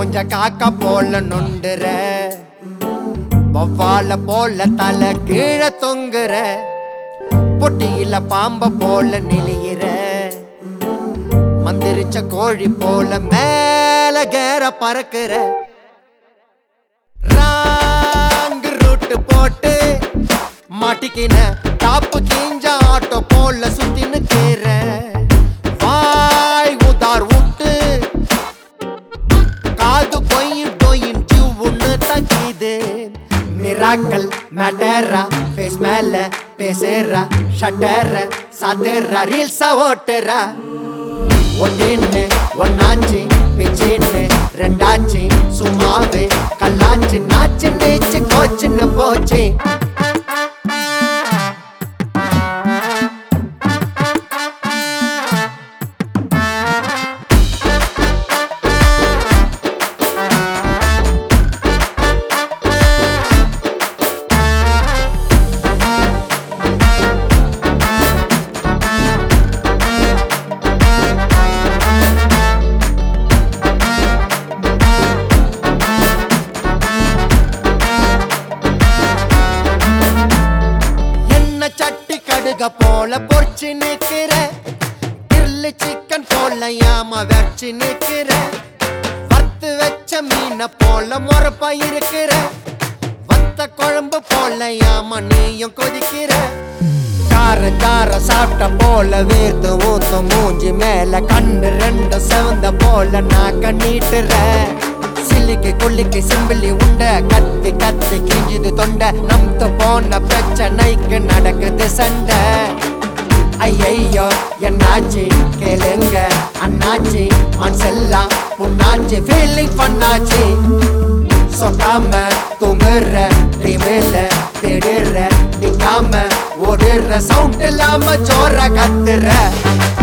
கொஞ்ச காக்கா போல நொண்டுற வவ்வால போல தலை கீழே தொங்குற பொட்டியில பாம்ப போல நெளியிற மந்திரிச்ச கோழி போல மேல கேர பறக்குற ராங்கு ரூட்டு போட்டு மாட்டிக்கின டாப்பு கீஞ்ச ஆட்டோ போல சுத்தின்னு கேற வாய் உதார் விட்டு காது கொயின் டொயின் டியூன்னு தக்கிது மிராக்கல் மேட்டரா ஃபேஸ் மேல பேசுறா ஷட்டர சாத்துறா ரீல்ஸா ஓட்டுறா ஒன்னு ஒன்னாச்சு பிச்சின்னு ரெண்டாச்சு சும்மாவே கல்லாச்சு நாச்சு நேச்சு கோச்சுன்னு போச்சு என்ன சட்டி கடுக போல பொறிச்சு நிக்கிற கிரில்லு சிக்கன் போல யாம வச்சு நிக்கிற வறுத்து வச்ச மீனை போல முறப்பா இருக்கிற வத்த குழம்பு போல யாம நீயும் கொதிக்கிற கார கார சாப்பிட்ட போல வேர்த்து ஊத்து மூஞ்சி மேல கண்ணு ரெண்டு செவந்த போல நாக்க நீட்டுற சில்லிக்கு குள்ளிக்கு சிம்பிளி உண்ட கத்தி கத்தி கிஞ்சுது தொண்டை நம்து போன பிரச்சனைக்கு நடக்குது சண்டை ஐயையோ என்னாச்சு கேளுங்க அண்ணாச்சி மனசெல்லாம் புண்ணாச்சு ஃபீலிங் பண்ணாச்சு சொல்லாம தூங்குற ரிமேல தேடுற நிக்காம ஓடுற சவுண்ட் இல்லாம ஜோர கத்துற